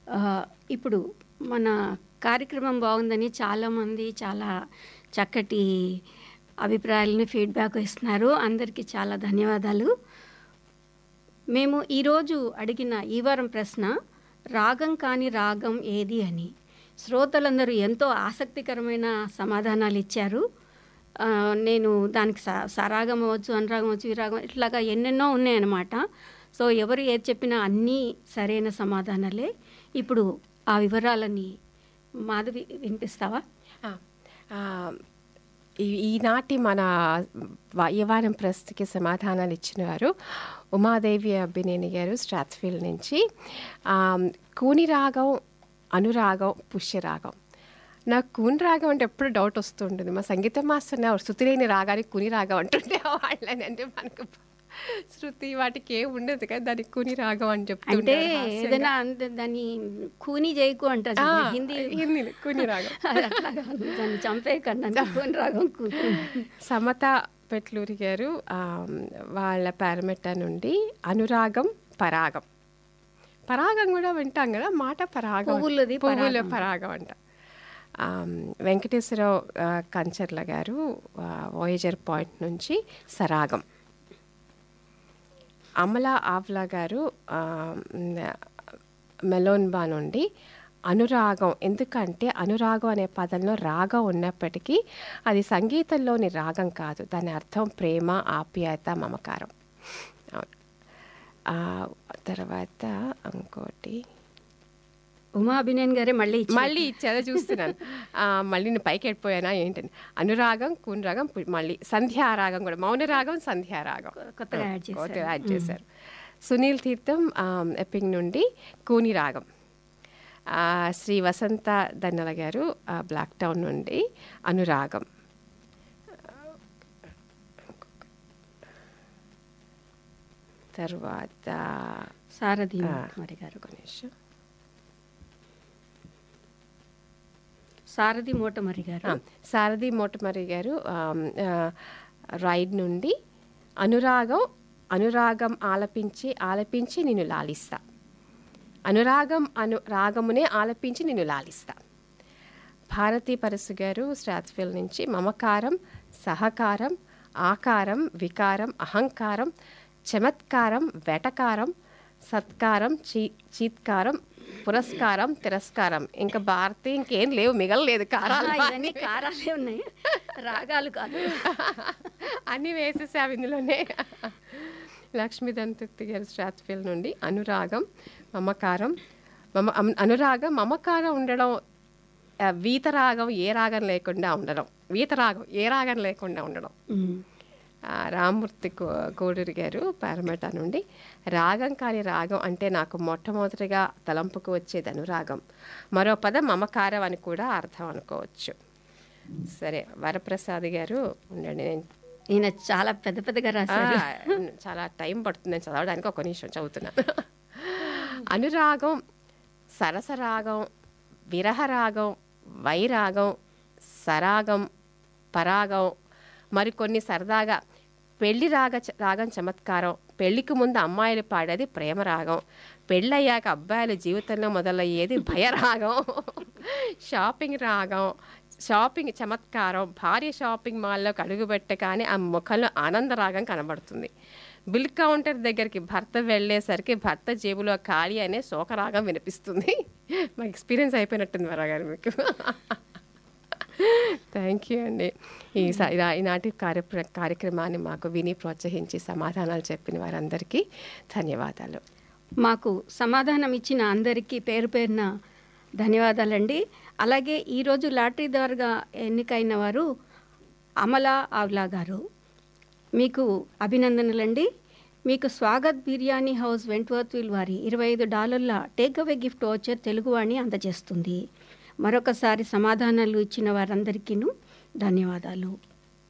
ఆ, ఇప్పుడు మన కార్యక్రమం బాగుందని చాలామంది చాలా చక్కటి అభిప్రాయాలను ఫీడ్బ్యాక్ ఇస్తున్నారు అందరికీ చాలా ధన్యవాదాలు మేము ఈరోజు అడిగిన ఈ వారం ప్రశ్న రాగం కాని రాగం ఏది అని శ్రోతలందరూ ఎంతో ఆసక్తికరమైన సమాధానాలు ఇచ్చారు ఆ, నేను దానికి స సరాగం అవ్వచ్చు అనురాగం అవ్వచ్చు విరాగం ఇట్లాగా ఎన్నెన్నో ఉన్నాయన్నమాట సో ఎవరు ఏది చెప్పినా అన్నీ సరైన సమాధానాలే ఇప్పుడు ఆ వివరాలని మాధవి వినిపిస్తావా ఆ, ఆ, ఈ- ఈనాటి మన వ- ఈ వారం ప్రశ్నకి సమాధానాలు ఇచ్చిన వారు ఉమాదేవి అబ్బినేని గారు స్ట్రాత్ఫీల్డ్ నుంచి ఆ, కూని రాగం అనురాగం పుష్యరాగం నాకు కూని రాగం అంటే ఎప్పుడు డౌట్ వస్తుంటుంది మా సంగీత మాస్టర్ నా శృతి లేని రాగానికి కుని రాగం అంటుండే వాళ్ళని అంటే మనకు శృతి వాటికి ఏం ఉండదు కదా దానికి కుని రాగం అని అంటే చెప్తుంటే ఏదైనా అంత దాన్ని కూని చేయకు అంటారు హిందీ హిందీ కుని రాగం అది అట్లా కాదు. దాన్ని చంపేయకండి కూని రాగం కూని సమత పెట్లూరి గారు ఆ, వాళ్ళ పారమెట్ట నుండి అనురాగం పరాగం పరాగం కూడా వింటాం కదా మాట పరాగం పువ్వులది పువ్వుల పరాగం అంట ఆ, వెంకటేశ్వరరావు ఆ, కంచర్ల గారు ఆ, వోయేజర్ పాయింట్ నుంచి సరాగం అమల ఆవ్లా గారు ఆ, మ్, మెలోన్బా నుండి అనురాగం ఎందుకంటే అనురాగం అనే పదంలో రాగం ఉన్నప్పటికీ అది సంగీతంలోని రాగం కాదు దాని అర్థం ప్రేమ ఆప్యాయత మమకారం అవును. ఆ, తర్వాత ఇంకోటి ఉమా అభినయన్ గారే మళ్ళీ ఇచ్చారు. మళ్ళీ ఇచ్చేదో చూస్తున్నాను ఆ, మళ్ళీ నేను పైకి వెళ్ళిపోయానా ఏంటని అనురాగం కూనరాగం పు- మళ్ళీ సంధ్యారాగం కూడా మౌనరాగం సంధ్యారాగం కొత్తగా యాడ్ చేశారు. కొత్తగా యాడ్ చేశారు సునీల్ తీర్థం ఆ, ఎప్పింగ్ నుండి కూని రాగం ఆ, శ్రీ వసంత దన్నల గారు ఆ, బ్లాక్ టౌన్ నుండి అనురాగం తర్వాత సారథి మరి గారు ఒక నిమిషం సారథి మూటమరి గారు ఆ, సారథి మోటమరి గారు ఆమ్, ఆ, రైడ్ నుండి అనురాగం అనురాగం ఆలపించి ఆలపించి నిన్ను లాలిస్తా అనురాగం అను రాగమునే ఆలపించి నిన్ను లాలిస్తా భారతీ పరసు గారు స్ట్రాత్ఫిల్ నుంచి మమకారం సహకారం ఆకారం వికారం అహంకారం చమత్కారం వెటకారం సత్కారం చీ చీత్కారం పురస్కారం తిరస్కారం ఇంకా భారతి ఇంకేం లేవు మిగలలేదు కారాలు ఆ, ఇవన్నీ కారాలే ఉన్నాయి రాగాలు కాదు అన్నీ వేసేసావు ఇందులోనే లక్ష్మీ దంతృప్తి గారి స్ట్రాత్ఫిల్ నుండి అనురాగం మమకారం మమ అమ్- అనురాగం మమకారం ఉండడం ఆ, వీతరాగం ఏ రాగం లేకుండా ఉండడం వీతరాగం ఏ రాగం లేకుండా ఉండడం ఉమ్. ఆ, రామ్మూర్తి కో కోడూరి గారు పారమేట నుండి రాగం కాని రాగం అంటే నాకు మొట్టమొదటిగా తలంపుకు వచ్చేది అనురాగం మరో పదం మమకారం అని కూడా అర్థం అనుకోవచ్చు సరే వరప్రసాద్ గారు ఉండండి నేను ఈయన చాలా పెద్ద పెద్దగా ఆ, రాశారు చాలా టైం పడుతుంది నేను చదవడానికి ఒక నిమిషం చదువుతున్నాను అనురాగం సరసరాగం విరహరాగం వైరాగం సరాగం పరాగం మరికొన్ని సరదాగా పెళ్లి రాగ రాగం చమత్కారం పెళ్లికి ముందు అమ్మాయిలు పాడేది ప్రేమ రాగం పెళ్ళయ్యాక అబ్బాయిల జీవితంలో మొదలయ్యేది భయరాగం షాపింగ్ రాగం షాపింగ్ చమత్కారం భార్య షాపింగ్ మాల్లోకి అడుగుపెట్టగానే ఆ ముఖంలో ఆనందరాగం కనబడుతుంది బిల్ కౌంటర్ దగ్గరికి భర్త వెళ్ళేసరికి భర్త జేబులో ఖాళీ అనే శోకరాగం వినిపిస్తుంది మా ఎక్స్పీరియన్స్ అయిపోయినట్టుంది వరగారు మీకు థ్యాంక్ యూ అండి ఈ స- ఇలా- ఈనాటి కార్య కార్యక్రమాన్ని మాకు విని ప్రోత్సహించి సమాధానాలు చెప్పిన వారందరికీ ధన్యవాదాలు మాకు సమాధానం ఇచ్చిన అందరికీ పేరు పేరున ధన్యవాదాలండి అలాగే ఈరోజు లాటరీ ద్వారా ఎన్నికైన వారు అమలా ఆవ్లా గారు మీకు అభినందనలండి మీకు స్వాగత్ బిర్యానీ హౌస్ వెంట్వర్త్విల్ వారి ఇరవై ఐదు డాలర్ల take away gift voucher Teluguvani అందజేస్తుంది మరొకసారి సమాధానాలు ఇచ్చిన వారందరికీను ధన్యవాదాలు